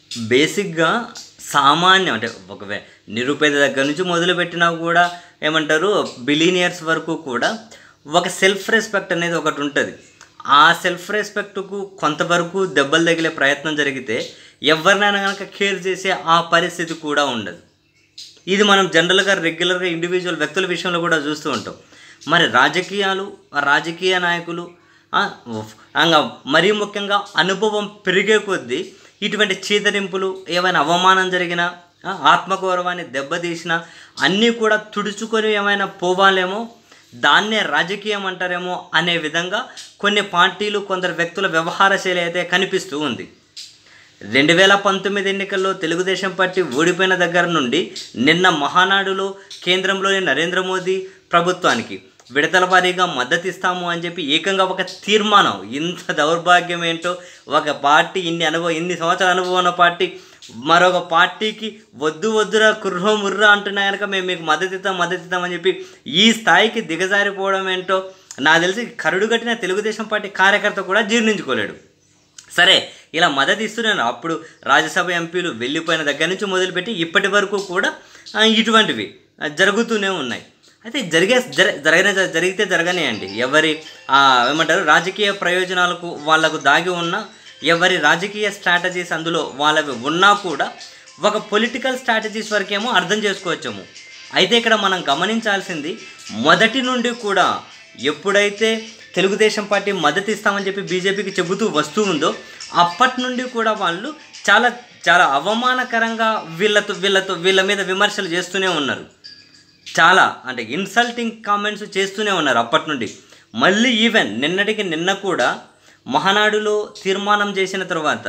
బేసిక్గా సామాన్యం అంటే ఒక వే- నిరుపేద దగ్గర నుంచి మొదలుపెట్టినా కూడా ఏమంటారు బిలీనియర్స్ వరకు కూడా ఒక సెల్ఫ్ రెస్పెక్ట్ అనేది ఒకటి ఉంటుంది ఆ సెల్ఫ్ రెస్పెక్ట్కు కొంతవరకు దెబ్బలు తగిలే ప్రయత్నం జరిగితే ఎవరినైనా కనుక కేర్ చేసే ఆ పరిస్థితి కూడా ఉండదు ఇది మనం జనరల్గా రెగ్యులర్గా ఇండివిజువల్ వ్యక్తుల విషయంలో కూడా చూస్తూ ఉంటాం మరి రాజకీయాలు ఆ రాజకీయ నాయకులు ఆ, అంగ మరీ ముఖ్యంగా అనుభవం పెరిగే కొద్దీ ఇటువంటి చీదరింపులు ఏమైనా అవమానం జరిగినా ఆ, ఆత్మగౌరవాన్ని దెబ్బతీసినా అన్నీ కూడా తుడుచుకొని ఏమైనా పోవాలేమో దాన్నే రాజకీయం అంటారేమో అనే విధంగా కొన్ని పార్టీలు కొందరు వ్యక్తుల వ్యవహార శైలి అయితే కనిపిస్తూ ఉంది రెండు వేల పంతొమ్మిది ఎన్నికల్లో తెలుగుదేశం పార్టీ ఓడిపోయిన దగ్గర నుండి నిన్న మహానాడులో కేంద్రంలోని నరేంద్ర మోదీ ప్రభుత్వానికి విడతల వారీగా మద్దతు ఇస్తాము అని చెప్పి ఏకంగా ఒక తీర్మానం ఇంత దౌర్భాగ్యం ఏంటో ఒక పార్టీ ఇన్ని అనుభవం ఇన్ని సంవత్సరాల అనుభవం ఉన్న పార్టీ మరొక పార్టీకి వద్దు వద్దురా కుర్రో ముర్రా అంటున్నా కనుక మేము మీకు మద్దతు ఇస్తాం మద్దతు ఇస్తాం అని చెప్పి ఈ స్థాయికి దిగజారిపోవడం ఏంటో నాకు తెలిసి కరుడు కట్టిన తెలుగుదేశం పార్టీ కార్యకర్త కూడా జీర్ణించుకోలేడు సరే ఇలా మద్దతు ఇస్తున్నాను అప్పుడు రాజ్యసభ ఎంపీలు వెళ్ళిపోయిన దగ్గర నుంచి మొదలుపెట్టి ఇప్పటి వరకు కూడా ఆ, ఇటువంటివి ఆ, జరుగుతూనే ఉన్నాయి అయితే జరిగే జర జరగనే జరిగితే జరగనేయండి ఎవరి ఆ, ఏమంటారు రాజకీయ ప్రయోజనాలకు వాళ్ళకు దాగి ఉన్న ఎవరి రాజకీయ స్ట్రాటజీస్ అందులో వాళ్ళవి ఉన్నా కూడా ఒక పొలిటికల్ స్ట్రాటజీస్ వరకేమో అర్థం చేసుకోవచ్చేమో అయితే ఇక్కడ మనం గమనించాల్సింది మొదటి నుండి కూడా ఎప్పుడైతే తెలుగుదేశం పార్టీ మద్దతు ఇస్తామని చెప్పి బీజేపీకి చెబుతూ వస్తూ ఉందో అప్పటి నుండి కూడా వాళ్ళు చాలా చాలా అవమానకరంగా వీళ్ళతో వీళ్ళతో వీళ్ళ మీద విమర్శలు చేస్తూనే ఉన్నారు చాలా అంటే ఇన్సల్టింగ్ కామెంట్స్ చేస్తూనే ఉన్నారు అప్పటి నుండి మళ్ళీ ఈవెన్ నిన్నటికి నిన్న కూడా మహానాడులో తీర్మానం చేసిన తర్వాత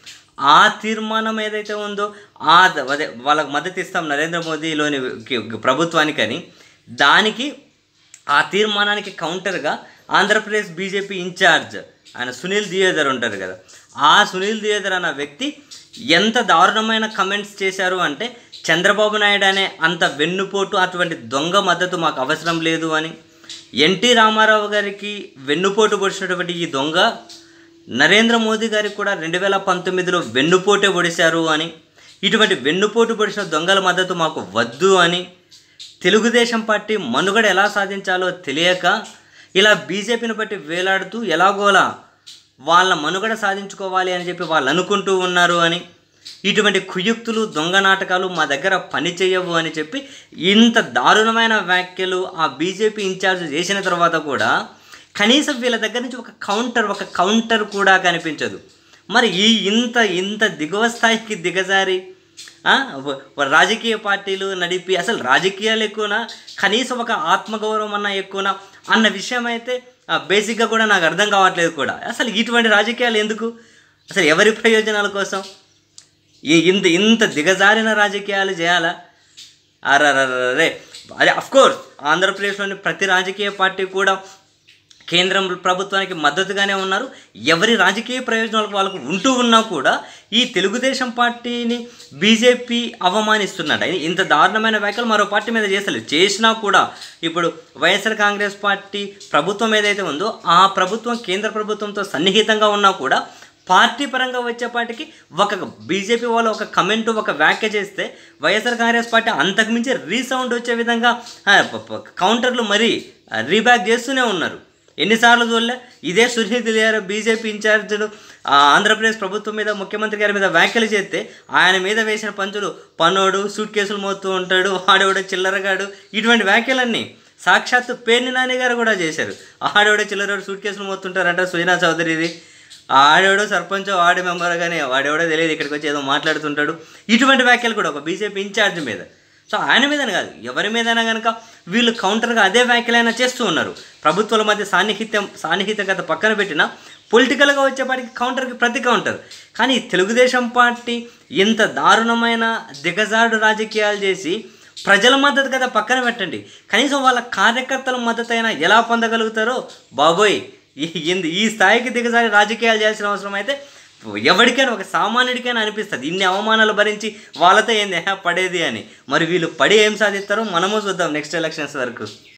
ఆ తీర్మానం ఏదైతే ఉందో ఆ ద- అదే వాళ్ళకు మద్దతు ఇస్తాం నరేంద్ర మోదీలోని కి- ప్రభుత్వానికని దానికి ఆ తీర్మానానికి కౌంటర్గా ఆంధ్రప్రదేశ్ బీజేపీ ఇన్ఛార్జ్ ఆయన సునీల్ దియోదర్ ఉంటారు కదా ఆ సునీల్ దియోదర్ అన్న వ్యక్తి ఎంత దారుణమైన కమెంట్స్ చేశారు అంటే చంద్రబాబు నాయుడు అనే అంత వెన్నుపోటు అటువంటి దొంగ మద్దతు మాకు అవసరం లేదు అని ఎన్టీ రామారావు గారికి వెన్నుపోటు పొడిచినటువంటి ఈ దొంగ నరేంద్ర మోదీ గారికి కూడా రెండు వేల పంతొమ్మిదిలో వెన్నుపోటే పొడిశారు అని ఇటువంటి వెన్నుపోటు పొడిచిన దొంగల మద్దతు మాకు వద్దు అని తెలుగుదేశం పార్టీ మనుగడ ఎలా సాధించాలో తెలియక ఇలా బీజేపీని బట్టి వేలాడుతూ ఎలాగోలా వాళ్ళ మనుగడ సాధించుకోవాలి అని చెప్పి వాళ్ళు అనుకుంటూ ఉన్నారు అని ఇటువంటి కుయుక్తులు దొంగ నాటకాలు మా దగ్గర పని చేయవు అని చెప్పి ఇంత దారుణమైన వ్యాఖ్యలు ఆ బీజేపీ ఇన్ఛార్జ్ చేసిన తర్వాత కూడా కనీసం వీళ్ళ దగ్గర నుంచి ఒక కౌంటర్ ఒక కౌంటర్ కూడా కనిపించదు మరి ఈ ఇంత ఇంత దిగువ స్థాయికి దిగజారి ఆ, వ- వ- రాజకీయ పార్టీలు నడిపి అసలు రాజకీయాలు ఎక్కువనా కనీసం ఒక ఆత్మగౌరవం అన్న ఎక్కువనా అన్న విషయం అయితే ఆ, బేసిక్గా కూడా నాకు అర్థం కావట్లేదు కూడా అసలు ఇటువంటి రాజకీయాలు ఎందుకు అసలు ఎవరి ప్రయోజనాల కోసం ఈ ఇంత ఇంత దిగజారిన రాజకీయాలు చేయాలా అరే అదే అఫ్కోర్స్ ఆంధ్రప్రదేశ్లోని ప్రతి రాజకీయ పార్టీ కూడా కేంద్రం ప్రభుత్వానికి మద్దతుగానే ఉన్నారు ఎవరి రాజకీయ ప్రయోజనాలకు వాళ్ళకు ఉంటూ ఉన్నా కూడా ఈ తెలుగుదేశం పార్టీని బీజేపీ అవమానిస్తున్నాడు అయి- ఇంత దారుణమైన వ్యాఖ్యలు మరో పార్టీ మీద చేస్తలేదు చేసినా కూడా ఇప్పుడు వైఎస్ఆర్ కాంగ్రెస్ పార్టీ ప్రభుత్వం ఏదైతే ఉందో ఆ ప్రభుత్వం కేంద్ర ప్రభుత్వంతో సన్నిహితంగా ఉన్నా కూడా పార్టీ పరంగా వచ్చేపాటికి ఒక బీజేపీ వాళ్ళు ఒక కమెంట్ ఒక వ్యాఖ్య చేస్తే వైఎస్ఆర్ కాంగ్రెస్ పార్టీ అంతకుమించి రీసౌండ్ వచ్చే విధంగా ఆ, ప- ప- కౌంటర్లు మరీ ఆ, రీబ్యాక్ చేస్తూనే ఉన్నారు ఎన్నిసార్లు చూడలే ఇదే సునీల్ దిలియారు బీజేపీ ఇన్ఛార్జీలు ఆ, ఆంధ్రప్రదేశ్ ప్రభుత్వం మీద ముఖ్యమంత్రి గారి మీద వ్యాఖ్యలు చేస్తే ఆయన మీద వేసిన పంచులు పన్నోడు సూట్ కేసులు మోస్తూ ఉంటాడు వాడేవాడు చిల్లరగాడు ఇటువంటి వ్యాఖ్యలన్నీ సాక్షాత్తు పేర్ని నాని గారు కూడా చేశారు ఆడేవాడు చిల్లరవాడు సూట్ కేసులు మోస్తుంటారంట సుజనా చౌదరిది ఆడేవాడు సర్పంచ్ వార్డు మెంబర్ కానీ వాడేవాడో తెలియదు ఇక్కడికి వచ్చి ఏదో మాట్లాడుతుంటాడు ఇటువంటి వ్యాఖ్యలు కూడా ఒక బీజేపీ ఇన్ఛార్జ్ మీద సో ఆయన మీదనే కాదు ఎవరి మీదైనా కనుక వీళ్ళు కౌంటర్గా అదే వ్యాఖ్యలైనా చేస్తూ ఉన్నారు ప్రభుత్వాల మధ్య సాన్నిహిత్యం సాన్నిహిత్యత పక్కన పెట్టిన పొలిటికల్గా వచ్చేపాటికి కౌంటర్కి ప్రతి కౌంటర్ కానీ తెలుగుదేశం పార్టీ ఇంత దారుణమైన దిగజారుడు రాజకీయాలు చేసి ప్రజల మద్దతు కదా పక్కన పెట్టండి కనీసం వాళ్ళ కార్యకర్తల మద్దతు అయినా ఎలా పొందగలుగుతారో బాబోయ్ ఈ ఇంద- ఈ స్థాయికి దిగజారి రాజకీయాలు చేయాల్సిన అవసరం అయితే ఎవరికైనా ఒక సామాన్యుడికైనా అనిపిస్తుంది ఇన్ని అవమానాలు భరించి వాళ్ళతో ఏంది "హే, పడేది అని మరి వీళ్ళు పడి ఏం సాధిస్తారో మనము చూద్దాం నెక్స్ట్ ఎలక్షన్స్ వరకు